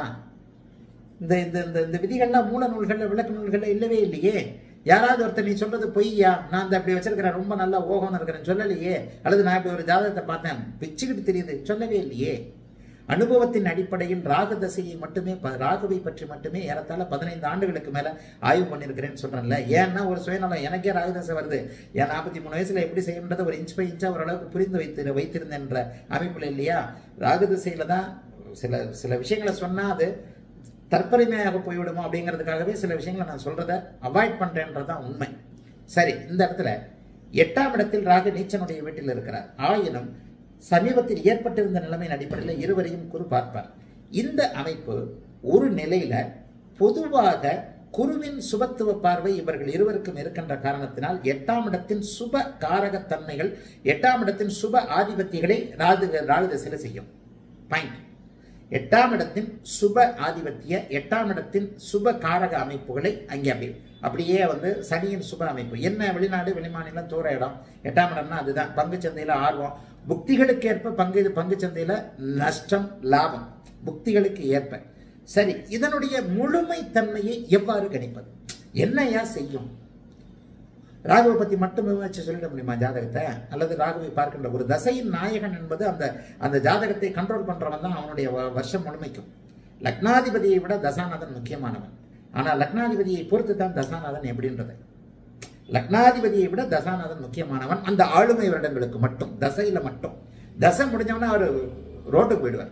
இந்த இந்த இந்த இந்த விதிகள்லாம் மூல நூல்கள்ல விளக்க நூல்கள்ல இல்லவே இல்லையே யாராவது ஒருத்தர் நீ சொல்றது பொய்யா நான் இந்த அப்படி வச்சிருக்கிறேன் ரொம்ப நல்லா ஓகம்னு இருக்கிறேன் சொல்லலையே அல்லது நான் இப்படி ஒரு ஜாதகத்தை பார்த்தேன் பிச்சுக்கிட்டு தெரியுது சொல்லவே இல்லையே அனுபவத்தின் அடிப்படையில் ராகு தசையை மட்டுமே ப- ராகுவை பற்றி மட்டுமே ஏறத்தாழ பதினைந்து ஆண்டுகளுக்கு மேல ஆய்வு பண்ணியிருக்கிறேன்னு சொல்றேன்ல ஏன்னா ஒரு சுயநலம் எனக்கே ராகு தசை வருது ஏன் நாற்பத்தி மூணு வயசுல எப்படி செய்யணுன்றதை ஒரு இன்ச் பை இன்ச்சா ஓரளவுக்கு புரிந்து வைத்து வைத்திருந்தேன்ற அமைப்புல இல்லையா ராகு திசையில தான் சில சில விஷயங்களை சொன்னா அது தற்பெருமையாக போய்விடுமோ அப்படிங்கிறதுக்காகவே சில விஷயங்களை நான் சொல்றதை அவாய்ட் பண்றேன்றதுதான் உண்மை சரி இந்த இடத்துல எட்டாம் இடத்தில் ராகு நீச்சனுடைய வீட்டில் இருக்கிறார் ஆயினும் சமீபத்தில் ஏற்பட்டிருந்த நிலைமையின் அடிப்படையில் இருவரையும் குரு பார்ப்பார் இந்த அமைப்பு ஒரு நிலையில பொதுவாக குருவின் சுபத்துவ பார்வை இவர்கள் இருவருக்கும் இருக்கின்ற காரணத்தினால் எட்டாம் இடத்தின் சுப காரகத்தன்மைகள் எட்டாம் இடத்தின் சுப ஆதிபத்தியங்களை ராகு ராகு திசையில செய்யும் பாயிண்ட் எட்டாம் இடத்தின் சுப ஆதிபத்திய எட்டாம் இடத்தின் சுப காரக அமைப்புகளை அங்கே அப்படி அப்படியே வந்து சனியின் சுப அமைப்பு என்ன வெளிநாடு வெளிமாநிலம் தூர இடம் எட்டாம் இடம்னா அதுதான் பங்கு சந்தையில ஆர்வம் புக்திகளுக்கு ஏற்ப பங்கு பங்கு சந்தையில நஷ்டம் லாபம் புக்திகளுக்கு ஏற்ப சரி இதனுடைய முழுமை தன்மையை எவ்வாறு கணிப்பது என்னையா செய்யும் ராகுவை பத்தி மட்டுமே வச்சு சொல்லிட முடியுமா ஜாதகத்தை அல்லது ராகுவை பார்க்கின்ற ஒரு தசையின் நாயகன் என்பது அந்த அந்த ஜாதகத்தை கண்ட்ரோல் பண்றவன் தான் அவனுடைய வ- வருஷம் முழுமைக்கும் லக்னாதிபதியை விட தசாநாதன் முக்கியமானவன் ஆனால் லக்னாதிபதியை பொறுத்து தான் தசாநாதன் எப்படின்றது லக்னாதிபதியை விட தசாநாதன் முக்கியமானவன் அந்த ஆளுமை வருடங்களுக்கு மட்டும் தசையில மட்டும் தசை முடிஞ்சவன அவர் ரோட்டுக்கு போயிடுவார்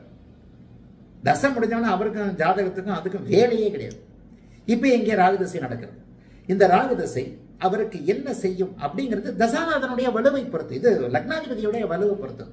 தசை முடிஞ்சவன அவருக்கும் ஜாதகத்துக்கும் அதுக்கும் வேலையே கிடையாது இப்போ எங்கே ராகு திசை நடக்கிறது இந்த ராகு திசை அவருக்கு என்ன செய்யும் அப்படிங்கிறது தசாநாதனுடைய வலுவை பொறுத்து இது லக்னாதிபதியுடைய வலுவை பொறுத்து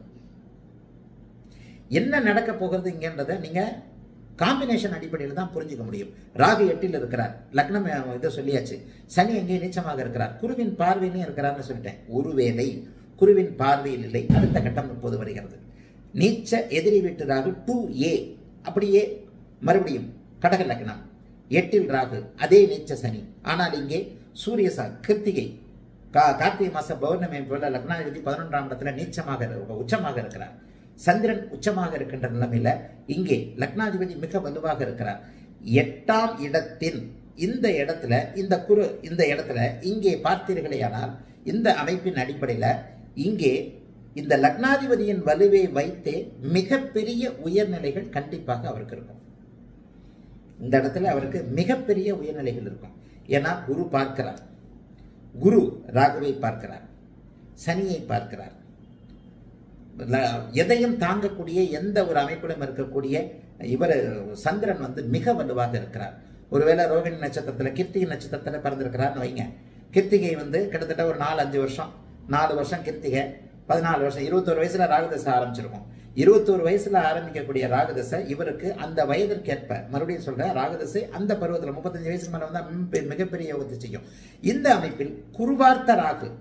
என்ன நடக்க போகிறது இங்கன்றதை நீங்க காம்பினேஷன் அடிப்படையில் தான் புரிஞ்சுக்க முடியும் ராகு எட்டில் இருக்கிறார் லக்னம் அஹ், இதை சொல்லியாச்சு சனி எங்கே நீச்சமாக இருக்கிறார் குருவின் பார்வையிலையும் இருக்கிறார்னு சொல்லிட்டேன் ஒருவேளை குருவின் பார்வையில் இல்லை அடுத்த கட்டம் இப்போது வருகிறது நீச்ச எதிரி வீட்டு ராகு டூ ஏ அப்படியே மறுபடியும் கடக லக்னம் எட்டில் ராகு அதே நீச்ச சனி ஆனால் இங்கே சூரியசா கிருத்திகை கா கார்த்திகை மாச பௌர்ணமி போல லக்னாதிபதி பதினொன்றாம் இடத்துல நீச்சமாக இரு- உச்சமாக இருக்கிறார் சந்திரன் உச்சமாக இருக்கின்ற நிலைமையில இங்கே லக்னாதிபதி மிக வலுவாக இருக்கிறார் எட்டாம் இடத்தின் இந்த இடத்துல இந்த குரு இந்த இடத்துல இங்கே பார்த்தீர்களேயானால் இந்த அமைப்பின் அடிப்படையில இங்கே இந்த லக்னாதிபதியின் வலுவை வைத்தே மிகப்பெரிய உயர்நிலைகள் கண்டிப்பாக அவருக்கு இருக்கும் இந்த இடத்துல அவருக்கு மிகப்பெரிய உயர்நிலைகள் இருக்கும் ஏன்னா குரு பார்க்கிறார் குரு ராகுவை பார்க்கிறார் சனியை பார்க்கிறார் ல- எதையும் தாங்கக்கூடிய எந்த ஒரு அமைப்பிலும் இருக்கக்கூடிய இவர் சந்திரன் வந்து மிக வலுவாக இருக்கிறார் ஒருவேளை ரோகிணி நட்சத்திரத்துல கிருத்திகை நட்சத்திரத்துல பிறந்திருக்கிறார்னு வைங்க கிருத்திகை வந்து கிட்டத்தட்ட ஒரு நாலு அஞ்சு வருஷம் நாலு வருஷம் கிருத்திகை பதினாலு வருஷம் இருபத்தோரு வயசுல ராகுதசை ஆரம்பிச்சிருக்கும் இருபத்தோரு வயசுல ஆரம்பிக்கக்கூடிய ராகுதசை இவருக்கு அந்த வயதிற்கேற்ப மறுபடியும் சொல்றேன் ராகுதசை அந்த பருவத்துல முப்பத்தஞ்சு வயசுக்கு மேல வந்தா மிக- மிகப்பெரிய யோகத்தை செய்யும் இந்த அமைப்பில் குருவார்த்த ராகு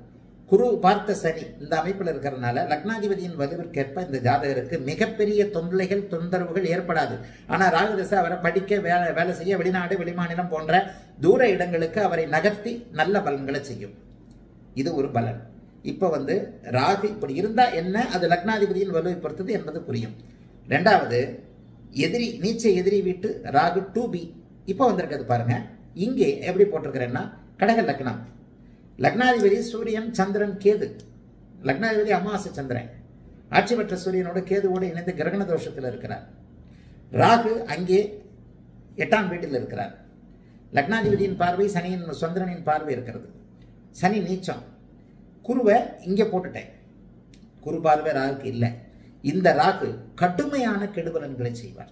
குரு பார்த்த சனி இந்த அமைப்பில் இருக்கிறதுனால லக்னாதிபதியின் வலுவிற்கேற்ப இந்த ஜாதகருக்கு மிகப்பெரிய தொல்லைகள் தொந்தரவுகள் ஏற்படாது ஆனால் ராகுதசை அவரை படிக்க வேலை வேலை செய்ய வெளிநாடு வெளிமாநிலம் போன்ற தூர இடங்களுக்கு அவரை நகர்த்தி நல்ல பலன்களை செய்யும் இது ஒரு பலன் இப்போ வந்து ராகு இப்படி இருந்தா என்ன அது லக்னாதிபதியின் வலுவை பொறுத்தது என்பது புரியும் ரெண்டாவது எதிரி நீச்ச எதிரி வீட்டு ராகு டூ பி இப்போ வந்திருக்கிறது பாருங்க இங்கே எப்படி போட்டிருக்கிறேன்னா கடக லக்னம் லக்னாதிபதி சூரியன் சந்திரன் கேது லக்னாதிபதி அமாவாசை சந்திரன் ஆட்சி பெற்ற சூரியனோட கேதுவோடு இணைந்து கிரகண தோஷத்தில் இருக்கிறார் ராகு அங்கே எட்டாம் வீட்டில் இருக்கிறார் லக்னாதிபதியின் பார்வை சனியின் சந்திரனின் பார்வை இருக்கிறது சனி நீச்சம் குருவை இங்கே போட்டுட்டேன் குரு பார்வை ராகுக்கு இல்லை இந்த ராகு கடுமையான கெடுபலன்களை செய்வார்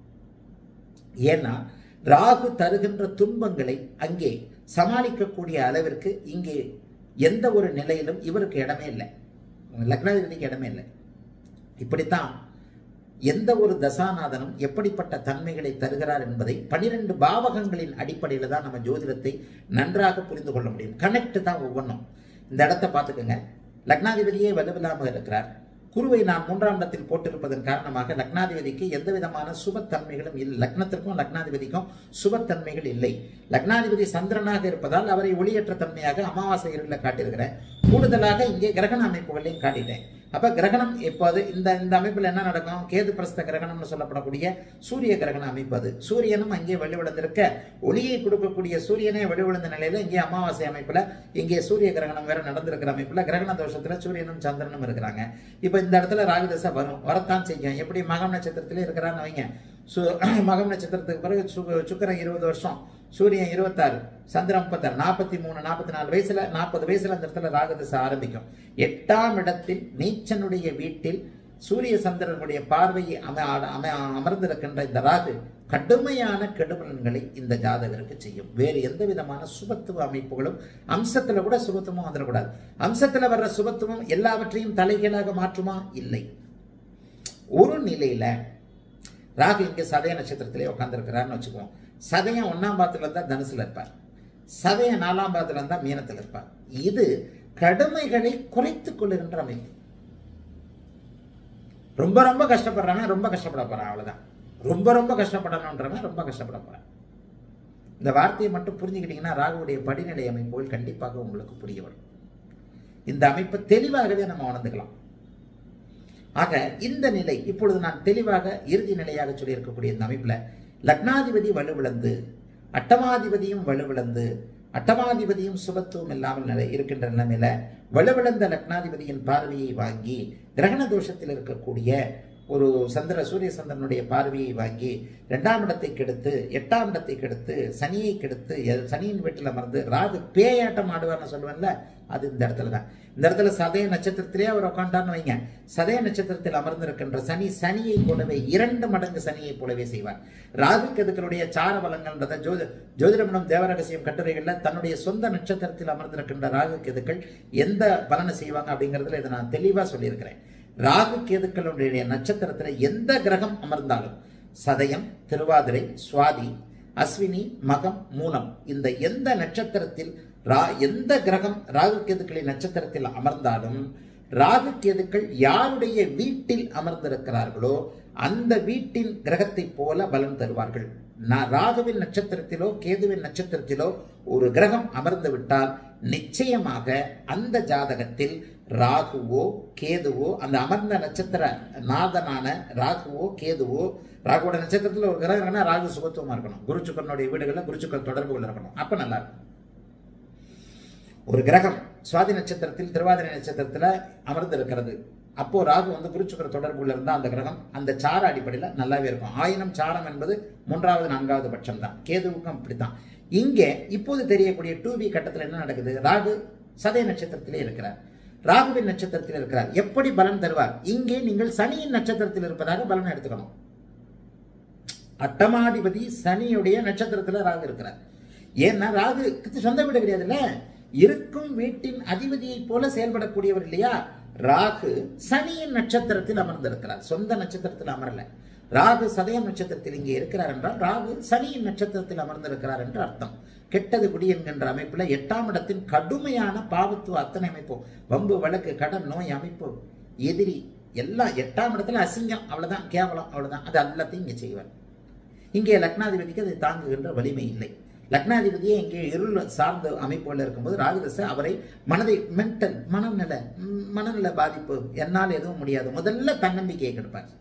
ஏன்னா ராகு தருகின்ற துன்பங்களை அங்கே சமாளிக்கக்கூடிய அளவிற்கு இங்கே எந்த ஒரு நிலையிலும் இவருக்கு இடமே இல்லை லக்னாதிபதிக்கு இடமே இல்லை இப்படித்தான் எந்த ஒரு தசாநாதனும் எப்படிப்பட்ட தன்மைகளை தருகிறார் என்பதை பனிரெண்டு பாவகங்களின் அடிப்படையில் தான் நம்ம ஜோதிடத்தை நன்றாக புரிந்து கொள்ள முடியும் கனெக்ட் தான் ஒவ்வொன்றும் இந்த இடத்த பார்த்துக்கோங்க லக்னாதிபதியே வலுவில்லாமல் இருக்கிறார் குருவை நான் மூன்றாம் இடத்தில் போட்டிருப்பதன் காரணமாக லக்னாதிபதிக்கு எந்த விதமான சுபத்தன்மைகளும் இல்லை லக்னத்திற்கும் லக்னாதிபதிக்கும் சுபத்தன்மைகள் இல்லை லக்னாதிபதி சந்திரனாக இருப்பதால் அவரை ஒளியற்ற தன்மையாக அமாவாசை இருளில் காட்டியிருக்கிறேன் கூடுதலாக இங்கே கிரகண அமைப்புகளையும் காட்டிட்டேன் அப்ப கிரகணம் இப்போது இந்த இந்த அமைப்பில் என்ன நடக்கும் கேது பிரஸ்த கிரகணம்னு சொல்லப்படக்கூடிய சூரிய கிரகண அமைப்பு அது சூரியனும் அங்கே வெளிவிழுந்திருக்க ஒளியை கொடுக்கக்கூடிய சூரியனே வெளிவிழுந்த நிலையில இங்கே அமாவாசை அமைப்புல இங்கே சூரிய கிரகணம் வேற நடந்திருக்கிற அமைப்புல கிரகண தோஷத்துல சூரியனும் சந்திரனும் இருக்கிறாங்க இப்ப இந்த இடத்துல ராகுதசை வரும் வரத்தான் செய்யும் எப்படி மகம் நட்சத்திரத்திலே இருக்கிறான்னு வைங்க சு மகம் நட்சத்திரத்துக்கு பிறகு சு- சுக்கிரன் இருபது வருஷம் சூரியன் இருபத்தாறு சந்திரன் முப்பத்தாறு நாற்பத்தி மூணு நாற்பத்தி நாலு வயசுல நாற்பது வயசுல அந்த இடத்துல ராகுதசை ஆரம்பிக்கும் எட்டாம் இடத்தில் நீச்சனுடைய வீட்டில் சூரிய சந்திரனுடைய பார்வையை அம அம அமர்ந்திருக்கின்ற இந்த ராகு கடுமையான கெடுபலன்களை இந்த ஜாதகருக்கு செய்யும் வேறு எந்த விதமான சுபத்துவ அமைப்புகளும் அம்சத்துல கூட சுபத்துவம் வந்துடக்கூடாது அம்சத்துல வர்ற சுபத்துவம் எல்லாவற்றையும் தலைகீழாக மாற்றுமா இல்லை ஒரு நிலையில ராகு இங்கே சதய நட்சத்திரத்திலே உட்காந்துருக்கிறாருன்னு வச்சுக்குவோம் சதயம் ஒன்னாம் பாதத்துல இருந்தா தனுசுல இருப்பார் சதய நாலாம் பாதத்துல இருந்தா மீனத்தில் இருப்பார் இது கடுமைகளை குறைத்துக் கொள்ளுகின்ற அமைப்பு ரொம்ப ரொம்ப கஷ்டப்படுறவன் ரொம்ப கஷ்டப்பட போறான் அவ்வளவுதான் ரொம்ப ரொம்ப கஷ்டப்படணுன்றவன் ரொம்ப கஷ்டப்பட போறான் இந்த வார்த்தையை மட்டும் புரிஞ்சுக்கிட்டீங்கன்னா ராகுவுடைய படிநிலை அமைப்புகள் கண்டிப்பாக உங்களுக்கு புரிய வரும் இந்த அமைப்பை தெளிவாகவே நம்ம உணர்ந்துக்கலாம் ஆக இந்த நிலை இப்பொழுது நான் தெளிவாக இறுதி நிலையாக சொல்லியிருக்கக்கூடிய இந்த அமைப்புல லக்னாதிபதி வலுவிழந்து அட்டமாதிபதியும் வலுவிழந்து அட்டமாதிபதியும் சுபத்துவம் இல்லாமல் நிலை இருக்கின்ற நிலைமையில வலுவிழந்த லக்னாதிபதியின் பார்வையை வாங்கி கிரகண தோஷத்தில் இருக்கக்கூடிய ஒரு சந்திர சூரிய சந்திரனுடைய பார்வையை வாங்கி இரண்டாம் இடத்தை கெடுத்து எட்டாம் இடத்தை கெடுத்து சனியை கெடுத்து எ- சனியின் வீட்டில் அமர்ந்து ராகு பேயாட்டம் ஆடுவார்னு சொல்லுவேன்ல அது இந்த இடத்துல தான் இந்த இடத்துல சதய நட்சத்திரத்திலே அவர் உட்காண்டான்னு வைங்க சதய நட்சத்திரத்தில் அமர்ந்திருக்கின்ற சனி சனியை போலவே இரண்டு மடங்கு சனியை போலவே செய்வார் ராகு கெதுக்களுடைய சார பலங்கள்ன்றத ஜோதி ஜோதிடமனம் தேவரகசியம் கட்டுரைகள்ல தன்னுடைய சொந்த நட்சத்திரத்தில் அமர்ந்திருக்கின்ற ராகு கேதுக்கள் எந்த பலனை செய்வாங்க அப்படிங்கிறதுல இதை நான் தெளிவா சொல்லியிருக்கிறேன் ராகு கேதுக்களுடைய நட்சத்திரத்துல எந்த கிரகம் அமர்ந்தாலும் சதயம் திருவாதிரை சுவாதி அஸ்வினி மகம் மூலம் இந்த எந்த நட்சத்திரத்தில் ரா எந்த கிரகம் ராகு கேதுக்களின் நட்சத்திரத்தில் அமர்ந்தாலும் ராகு கேதுக்கள் யாருடைய வீட்டில் அமர்ந்திருக்கிறார்களோ அந்த வீட்டின் கிரகத்தைப் போல பலன் தருவார்கள் நா- ராகுவின் நட்சத்திரத்திலோ கேதுவின் நட்சத்திரத்திலோ ஒரு கிரகம் அமர்ந்து விட்டால் நிச்சயமாக அந்த ஜாதகத்தில் ராகுவோ கேதுவோ அந்த அமர்ந்த நட்சத்திர நாதனான ராகுவோ கேதுவோ ராகுவோட நட்சத்திரத்தில் ஒரு கிரகம் இருக்குன்னா ராகு சுபத்துவமா இருக்கணும் குரு சுக்கரனுடைய வீடுகளில் குரு சுக்கர தொடர்புகள் இருக்கணும் அப்ப நல்லா இருக்கும் ஒரு கிரகம் சுவாதி நட்சத்திரத்தில் திருவாதிரை நட்சத்திரத்துல அமர்ந்து இருக்கிறது அப்போ ராகு வந்து குருச்சுக்கர தொடர்புல இருந்தா அந்த கிரகம் அந்த சார அடிப்படையில் நல்லாவே இருக்கும் ஆயினம் சாரம் என்பது மூன்றாவது நான்காவது பட்சம் தான் கேதுவுக்கும் அப்படித்தான் இங்கே இப்போது தெரியக்கூடிய டூ பி கட்டத்தில் என்ன நடக்குது ராகு சதய நட்சத்திரத்திலே இருக்கிறார் ராகுவின் நட்சத்திரத்தில் இருக்கிறார் எப்படி பலன் தருவார் இங்கே நீங்கள் சனியின் நட்சத்திரத்தில் இருப்பதாக பலன் எடுத்துக்கணும் அட்டமாதிபதி சனியுடைய நட்சத்திரத்துல ராகு இருக்கிறார் ஏன்னா ராகு சொந்த வீடு கிடையாதுல்ல இருக்கும் வீட்டின் அதிபதியை போல செயல்படக்கூடியவர் இல்லையா ராகு சனியின் நட்சத்திரத்தில் அமர்ந்திருக்கிறார் சொந்த நட்சத்திரத்தில் அமரல ராகு சதயம் நட்சத்திரத்தில் இங்கே இருக்கிறார் என்றால் ராகு சனியின் நட்சத்திரத்தில் அமர்ந்திருக்கிறார் என்று அர்த்தம் கெட்டது குடி என்கின்ற அமைப்புல எட்டாம் இடத்தின் கடுமையான பாவத்துவ அத்தனை அமைப்பு வம்பு வழக்கு கடன் நோய் அமைப்பு எதிரி எல்லாம் எட்டாம் இடத்துல அசிங்கம் அவ்வளவுதான் கேவலம் அவ்வளவுதான் அது எல்லாத்தையும் இங்கே செய்வார் இங்கே லக்னாதிபதிக்கு அதை தாங்குகின்ற வலிமை இல்லை லக்னாதிபதியே இங்கே இருள் சார்ந்த அமைப்புகள் இருக்கும்போது ராகுதசை அவரை மனதை மென்டல் மனநல ம், மனநல பாதிப்பு என்னால் எதுவும் முடியாது முதல்ல தன்னம்பிக்கையை கெடுப்பார்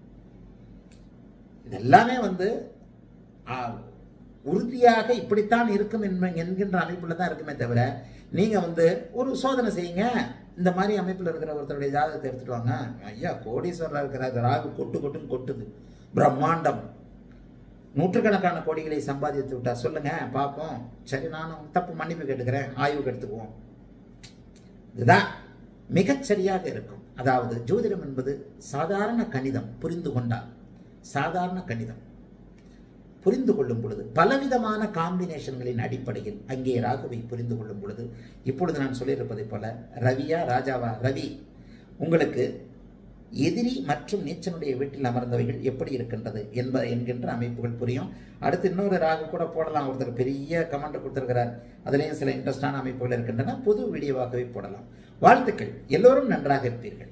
இதெல்லாமே வந்து ஆ, உறுதியாக இப்படித்தான் இருக்கும் என்ப- என்கின்ற அமைப்புல தான் இருக்குமே தவிர நீங்க வந்து ஒரு சோதனை செய்யுங்க இந்த மாதிரி அமைப்புல இருக்கிற ஒருத்தருடைய ஜாதகத்தை எடுத்துட்டு வாங்க ஐயா கோடீஸ்வரர் இருக்கிறார் ராகு கொட்டு கொட்டுன்னு கொட்டுது பிரம்மாண்டம் நூற்றுக்கணக்கான கோடிகளை சம்பாதித்து விட்டா சொல்லுங்க பார்ப்போம் சரி நானும் தப்பு மன்னிப்பு கேட்டுக்கிறேன் ஆய்வுக்கு எடுத்துக்குவோம் இதுதான் மிகச்சரியாக இருக்கும் அதாவது ஜோதிடம் என்பது சாதாரண கணிதம் புரிந்து கொண்டால் சாதாரண கணிதம் புரிந்து கொள்ளும் பொழுது பலவிதமான காம்பினேஷன்களின் அடிப்படையில் அங்கே ராகுவை புரிந்து கொள்ளும் பொழுது இப்பொழுது நான் சொல்லியிருப்பதைப் போல ரவியா ராஜாவா ரவி உங்களுக்கு எதிரி மற்றும் நீச்சனுடைய வீட்டில் அமர்ந்தவைகள் எப்படி இருக்கின்றது என்ப என்கின்ற அமைப்புகள் புரியும் அடுத்து இன்னொரு ராகு கூட போடலாம் ஒருத்தர் பெரிய கமெண்ட் கொடுத்திருக்கிறார் அதுலேயும் சில இன்ட்ரெஸ்டான அமைப்புகள் இருக்கின்றன பொது வீடியோவாகவே போடலாம் வாழ்த்துக்கள் எல்லோரும் நன்றாக இருப்பீர்கள்